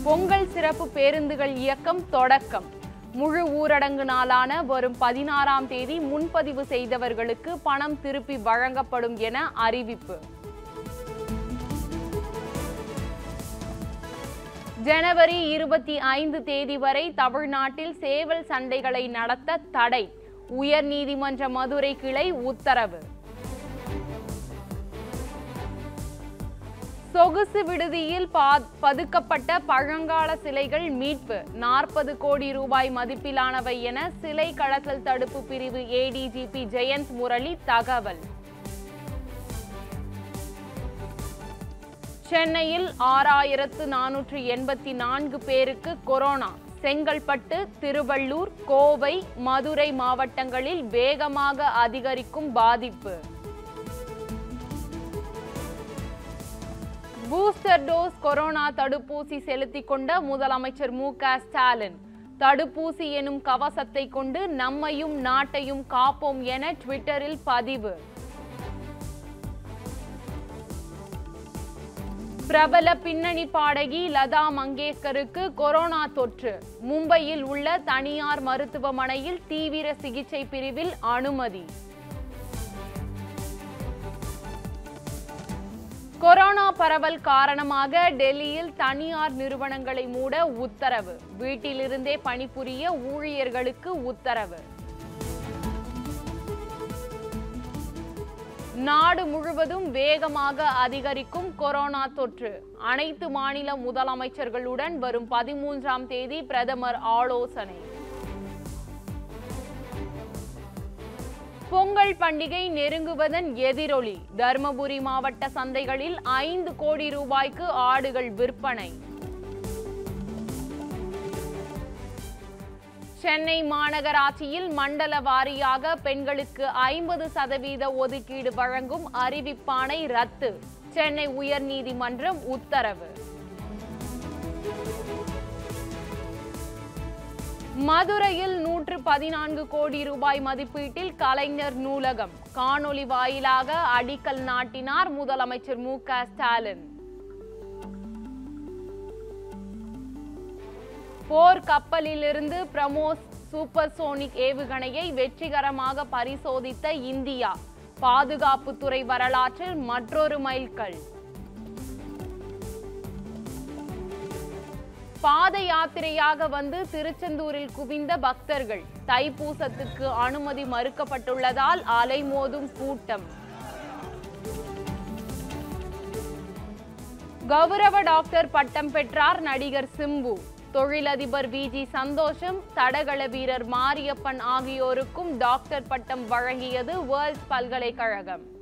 பொங்கல் சிறப்பு பேருந்துகள் இயக்கம் தொடக்கம் முழு ஊரடங்கு நாளான வரும் பதினாறாம் தேதி முன்பதிவு செய்தவர்களுக்கு பணம் திருப்பி வழங்கப்படும் என அறிவிப்பு ஜனவரி இருபத்தி ஐந்து தேதி வரை தமிழ்நாட்டில் சேவல் சண்டைகளை நடத்த தடை உயர்நீதிமன்ற மதுரை கிளை உத்தரவு சொகுசு விடுதியில் பா- பதுக்கப்பட்ட பழங்கால சிலைகள் மீட்பு நாற்பது கோடி ரூபாய் மதிப்பிலானவை என சிலை கடத்தல் தடுப்பு பிரிவு ஏடிஜிபி ஜெயந்த் முரளி தகவல் சென்னையில் ஆறாயிரத்து நானூற்று எண்பத்தி நான்கு பேருக்கு கொரோனா செங்கல்பட்டு திருவள்ளூர் கோவை மதுரை மாவட்டங்களில் வேகமாக அதிகரிக்கும் பாதிப்பு பூஸ்டர் டோஸ் கொரோனா தடுப்பூசி செலுத்திக் கொண்ட முதலமைச்சர் மு க ஸ்டாலின் தடுப்பூசி எனும் கவசத்தை கொண்டு நம்மையும் நாட்டையும் காப்போம் என ட்விட்டரில் பதிவு பிரபல பின்னணி பாடகி லதா மங்கேஷ்கருக்கு கொரோனா தொற்று மும்பையில் உள்ள தனியார் மருத்துவமனையில் தீவிர சிகிச்சை பிரிவில் அனுமதி கொரோனா பரவல் காரணமாக டெல்லியில் தனியார் நிறுவனங்களை மூட உத்தரவு வீட்டிலிருந்தே பணிபுரிய ஊழியர்களுக்கு உத்தரவு நாடு முழுவதும் வேகமாக அதிகரிக்கும் கொரோனா தொற்று அனைத்து மாநில முதலமைச்சர்களுடன் வரும் பதிமூன்றாம் தேதி பிரதமர் ஆலோசனை பொங்கல் பண்டிகை நெருங்குவதன் எதிரொலி தருமபுரி மாவட்ட சந்தைகளில் ஐந்து கோடி ரூபாய்க்கு ஆடுகள் விற்பனை சென்னை மாநகராட்சியில் மண்டல வாரியாக பெண்களுக்கு ஐம்பது சதவீத ஒதுக்கீடு வழங்கும் அறிவிப்பாணை ரத்து சென்னை உயர்நீதிமன்றம் உத்தரவு மதுரையில் நூற்று பதினான்கு கோடி ரூபாய் மதிப்பீட்டில் கலைஞர் நூலகம் காணொலி வாயிலாக அடிக்கல் நாட்டினார் முதலமைச்சர் மு க ஸ்டாலின் போர் கப்பலிலிருந்து பிரமோஸ் சூப்பர்சோனிக் ஏவுகணையை வெற்றிகரமாக பரிசோதித்த இந்தியா பாதுகாப்புத்துறை வரலாற்றில் மற்றொரு மைல்கல் பாத யாத்திரையாக வந்து திருச்செந்தூரில் குவிந்த பக்தர்கள் தைப்பூசத்துக்கு அனுமதி மறுக்கப்பட்டுள்ளதால் அலைமோதும் கூட்டம் கௌரவ டாக்டர் பட்டம் பெற்றார் நடிகர் சிம்பு தொழிலதிபர் விஜி சந்தோஷம் தடகள வீரர் மாரியப்பன் ஆகியோருக்கும் டாக்டர் பட்டம் வழங்கியது வேர்ல்ட் பல்கலைக்கழகம்